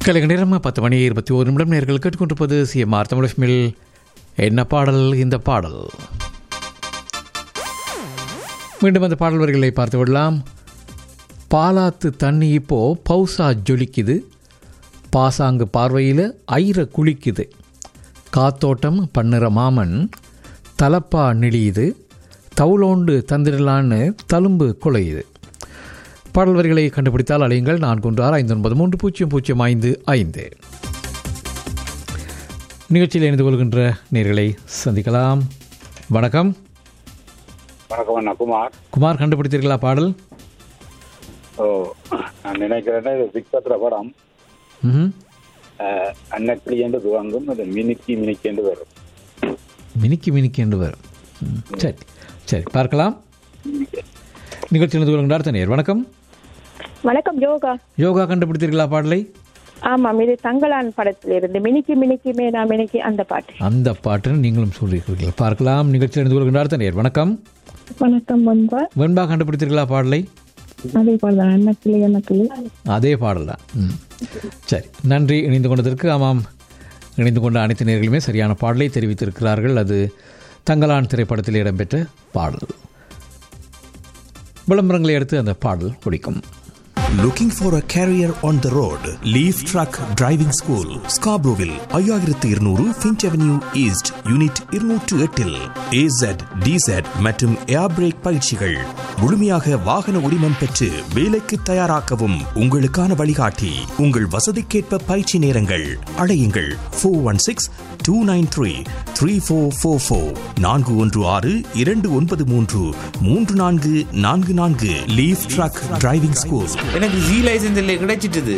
கலைக நேரம் பத்து மணி இருபத்தி ஒரு நிமிடம் நேர்கள் கேட்டுக்கொண்டிருப்பது சிஎம்ஆர் தமிழ் என்ன பாடல் இந்த பாடல் மீண்டும் அந்த பாடல் வரிகளை பார்த்து விடலாம் பாலாத்து தண்ணி இப்போ பௌசா ஜொலிக்குது பாசாங்கு பார்வையில் ஐர குளிக்குது காத்தோட்டம் பண்ணுற மாமன் தலப்பா நெளியுது தவுளோண்டு தந்திரலான்னு தழும்பு குலையுது பாடல் வரிகளை கண்டுபிடித்தால் அலையுங்கள் நான்கு ஒன்று ஆறு ஐந்து ஒன்பது மூன்று பூஜ்ஜியம் பூஜ்ஜியம் ஐந்து ஐந்து நிகழ்ச்சியில் இணைந்து கொள்கின்ற நேர்களை சந்திக்கலாம் வணக்கம் வணக்கம் அண்ணா குமார் குமார் கண்டுபிடித்தீர்களா பாடல் ஓ நான் நினைக்கிறேன் இது பிக்பத்திர படம் ம் அஹ், அன்னக்கிளி என்று துவங்கும் அது மினுக்கி மினுக்கி என்று வரும் மினுக்கி மினுக்கி என்று வரும் ம், சரி சரி பார்க்கலாம் நிகழ்ச்சி இணைந்து கொள்கின்றார் தனியார் வணக்கம் வணக்கம் யோகா யோகா கண்டுபிடித்தீர்களா பாடலை ஆமாம் இது தங்கலான் படத்தில் இருந்து மினிக்கி மினிக்கி மேனா மினிக்கி அந்த பாட்டு அந்த பாட்டுன்னு நீங்களும் சொல்லியிருக்கிறீர்கள் பார்க்கலாம் நிகழ்ச்சி இணைந்து கொள்கின்றார் தனியார் வணக்கம் வணக்கம் முன்பா வெண்பா கண்டுபிடித்தீர்களா பாடலை அதே பாடலாம் அன்னக்கிளி அன்னக்கிளி அதே பாடல் தான் ம் சரி நன்றி இணைந்து கொண்டதற்கு ஆமாம் இணைந்து கொண்ட அனைத்து நேர்களுமே சரியான பாடலை தெரிவித்திருக்கிறார்கள் அது தங்கலான் திரைப்படத்தில் இடம்பெற்ற பாடல் விளம்பரங்களை அடுத்து அந்த பாடல் ஒழிக்கும் Looking for a career on the road? Leaf Truck Driving School, Scarboroughville, ஐயாயிரத்து இருநூறு ஃபின்ச் அவென்யூ ஈஸ்ட் யூனிட் இருநூற்று எட்டில் ஏசட் டிசட் மற்றும் ஏர் பிரேக் பயிற்சிகள் முழுமையாக வாகன உரிமம் பெற்று வேலைக்கு தயாராக்கவும் உங்களுக்கான வழிகாட்டி உங்கள் வசதிக்கேற்ப பயிற்சி நேரங்கள் அழையுங்கள் four one six two nine three three four four four நான்கு ஒன்று ஆறு இரண்டு ஒன்பது மூன்று மூன்று நான்கு நான்கு நான்கு லீஃப் ட்ரக் டிரைவிங் ஸ்கூல் எனக்கு ஜி லைசன்ஸ் இல்லை கிடைச்சிட்டுது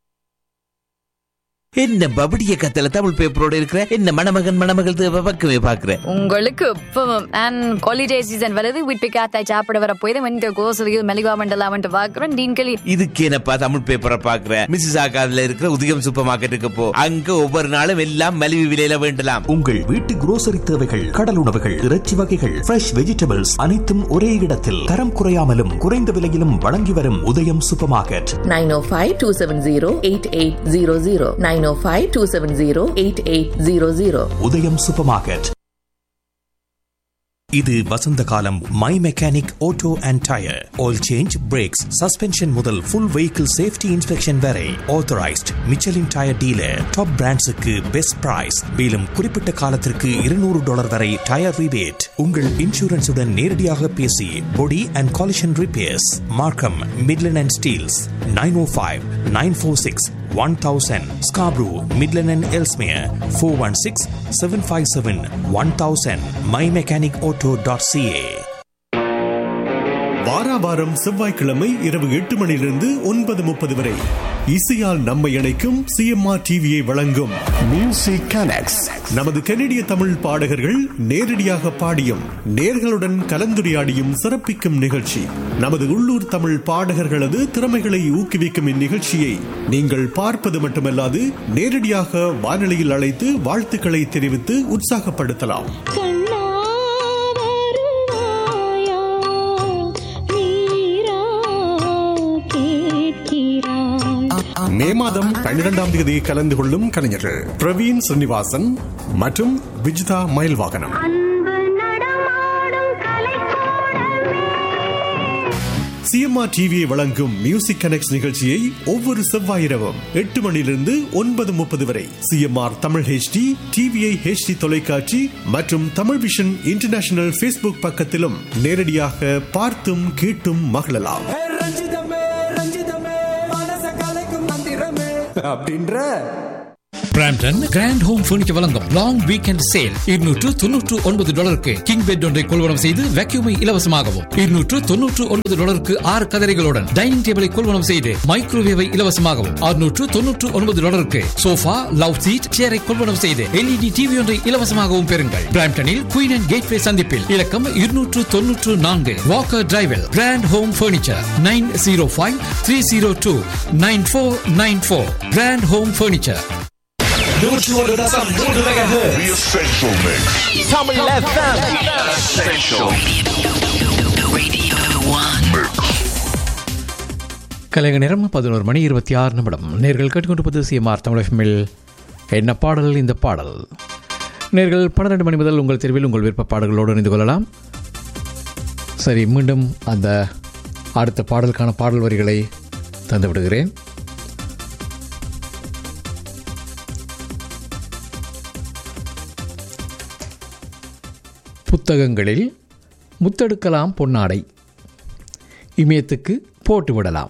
என்ன பபடிய கத்தல தமிழ் பேப்பரோட இருக்கிற என்ன மணமகன் மணமகள் தேவை பக்கமே பாக்குறேன் உங்களுக்கு இப்பவும் அண்ட் ஹாலிடே சீசன் வருது வீட்டு காத்தாய் சாப்பிட வர போய் இந்த கோசலியில் மெலிவா மண்டலாமன்ட்டு பார்க்குறோம் டீன்களி இதுக்கு என்னப்பா தமிழ் பேப்பரை பாக்குற மிஸ்ஸஸ் ஆகாதுல இருக்கிற உதயம் சூப்பர் மார்க்கெட்டுக்கு போ அங்க ஒவ்வொரு நாளும் எல்லாம் மலிவு விலையில வேண்டலாம் உங்கள் வீட்டு grocery தேவைகள் கடல் உணவுகள் இறைச்சி வகைகள் ஃப்ரெஷ் வெஜிடபிள்ஸ் அனைத்தும் ஒரே இடத்தில் தரம் குறையாமலும் குறைந்த விலையிலும் வழங்கி வரும் உதயம் சூப்பர் மார்க்கெட் 905-270-8800 905-270-8800 உதயம் சூப்பர் மார்க்கெட் இது வசந்த காலம் my mechanic auto and tyre oil change brakes suspension முதல் ஃபுல் வெஹிக்கிள் சேஃப்டி இன்ஸ்பெக்ஷன் வரை authorised Michelin tyre dealer top பிராண்ட்ஸுக்கு பெஸ்ட் பிரைஸ் மேலும் குறிப்பிட்ட காலத்திற்கு இருநூறு டாலர் வரை டயர் ரிபேட் உங்கள் இன்சூரன்ஸுடன் நேரடியாக பேசி body and collision repairs Markham Midland and Steeles nine o five nine four six one thousand Scarborough Midland and Ellesmere four one six seven five seven one thousand my mechanic auto dot CA வாராவாரம் செவ்வாய்க்கிழமை இரவு எட்டு மணியிலிருந்து ஒன்பது முப்பது வரை இசையால் நம்மை இணைக்கும் சிஎம்ஆர் டிவியை வழங்கும் மியூசிக் கனெக்ட்ஸ் நமது கனடிய தமிழ் பாடகர்கள் நேரடியாக பாடியும் நேர்களுடன் கலந்துரையாடியும் சிறப்பிக்கும் நிகழ்ச்சி நமது உள்ளூர் தமிழ் பாடகர்களது திறமைகளை ஊக்குவிக்கும் இந்நிகழ்ச்சியை நீங்கள் பார்ப்பது மட்டுமல்லாது நேரடியாக வானொலியில் அழைத்து வாழ்த்துக்களை தெரிவித்து உற்சாகப்படுத்தலாம் மே மாதம் பன்னிரெண்டாம் தேதி கலந்து கொள்ளும் கலைஞர்கள் பிரவீன் ஸ்ரீனிவாசன் மற்றும் விஜிதா மயில்வாகனம் சிஎம்ஆர் டிவியை வழங்கும் மியூசிக் கனெக்ட் நிகழ்ச்சியை ஒவ்வொரு செவ்வாய் இரவும் எட்டு மணியிலிருந்து ஒன்பது முப்பது வரை CMR Tamil HD TVI HD தொலைக்காட்சி மற்றும் தமிழ் விஷன் இன்டர்நேஷனல் ஃபேஸ்புக் பக்கத்திலும் நேரடியாக பார்த்தும் கேட்டும் மகிழலாம் அப்படின்ற பிராம்டன் கிராண்ட் ஹோம் ஃபர்னிச்சர் வழங்கும் லாங் வீக்கெண்ட் சேல் இருநூற்று தொன்னூற்று ஒன்பது டாலருக்கு கிங் பெட் ஒன்றை கொள்வனம் செய்து வேக்யூமை இலவசமாகவும் இருநூற்று தொன்னூற்று ஒன்பது டாலருக்கு ஆறு கதரைகளுடன் டைனிங் டேபிளை கொள்வனம் செய்து மைக்ரோவேவை இலவசமாகவும் அறுநூற்று தொன்னூற்று ஒன்பது டாலருக்கு சோஃபா லவ் சீட் சேரை கொள்வனம் செய்து எல்இடி டிவி ஒன்றை இலவசமாகவும் பெறுங்கள் பிராம்டனில் குயின் அண்ட் கேட்வே சந்திப்பில் இலக்கம் இருநூற்று தொன்னூற்று நான்கு வாக்கர் டிரைவில் grand home furniture nine zero five three zero two nine four nine four grand home furniture Tamil Radio One. கலைஞர் நேரம் பதினோரு மணி இருபத்தி ஆறு நிமிடம் நேர்கள் கேட்டுக்கொண்டிருப்பது சிஎம்ஆர் தமிழகமில் என்ன பாடல் இந்த பாடல் நேர்கள் பன்னிரண்டு மணி முதல் உங்கள் தெருவில் உங்கள் விருப்ப பாடல்களோடு இணைந்து கொள்ளலாம் சரி மீண்டும் அந்த அடுத்த பாடலுக்கான பாடல் வரிகளை தந்து விடுகிறேன் புத்தகங்களில் முத்தெடுக்கலாம் பொன்னாடை இமயத்துக்கு போட்டு விடலாம்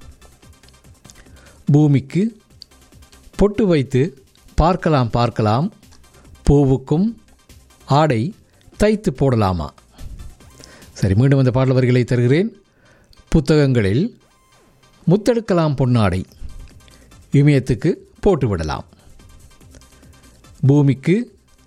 பூமிக்கு பொட்டு வைத்து பார்க்கலாம் பார்க்கலாம் பூவுக்கும் ஆடை தைத்து போடலாமா சரி மீண்டும் அந்த பாடல் வரிகளை தருகிறேன் புத்தகங்களில் முத்தெடுக்கலாம் பொன்னாடை இமயத்துக்கு போட்டு விடலாம் பூமிக்கு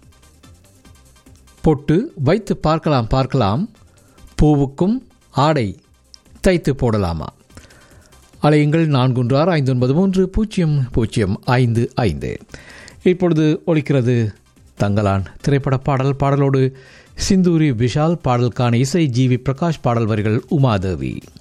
பொட்டு வைத்து பார்க்கலாம் பார்க்கலாம் பூவுக்கும் ஆடை தைத்து போடலாமா அலையுங்கள் நான்கு ஆறு ஐந்து ஒன்பது மூன்று பூஜ்ஜியம் பூஜ்ஜியம் ஐந்து ஐந்து இப்பொழுது ஒலிக்கிறது தங்கலான் திரைப்பட பாடல் பாடலோடு சிந்தூரி விஷால் பாடலுக்கான இசை ஜி வி பிரகாஷ் பாடல் வரிகள் உமாதேவி